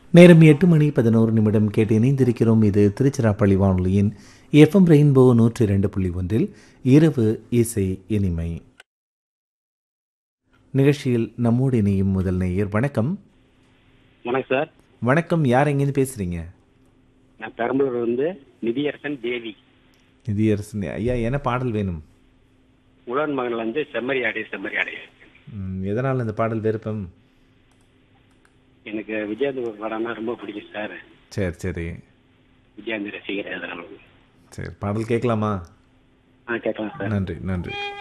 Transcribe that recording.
நேரம் எட்டு மணி பதினோரு நிமிடம் கேட்டு இணைந்திருக்கிறோம் இது திருச்சிராப்பள்ளி வானொலியின் எஃப்எம் ரெயின்போ நூற்றி இரண்டு புள்ளி ஒன்றில் இரவு இசை இனிமை நிகழ்ச்சியில் நம்மோடு இணையும் முதல் நேயர் வணக்கம் வணக்கம் சார் வணக்கம் யார் எங்கேருந்து பேசுறீங்க நான் பெரம்பலூர் வந்து நிதியரசன் தேவி நிதியரசன் ஐயா என்ன பாடல் வேணும் உலன் மகன்ல வந்து செம்மறி ஆடை செம்மறி ஆடை ம், எதனால் இந்த பாடல் விருப்பம் எனக்கு விஜயாந்த் படம்னா ரொம்ப பிடிக்கும் சார் சரி சரி விஜயாந்த் ரசிகர் அதனால சரி பாடல் கேட்கலாமா ஆ கேட்கலாம் சார் நன்றி நன்றி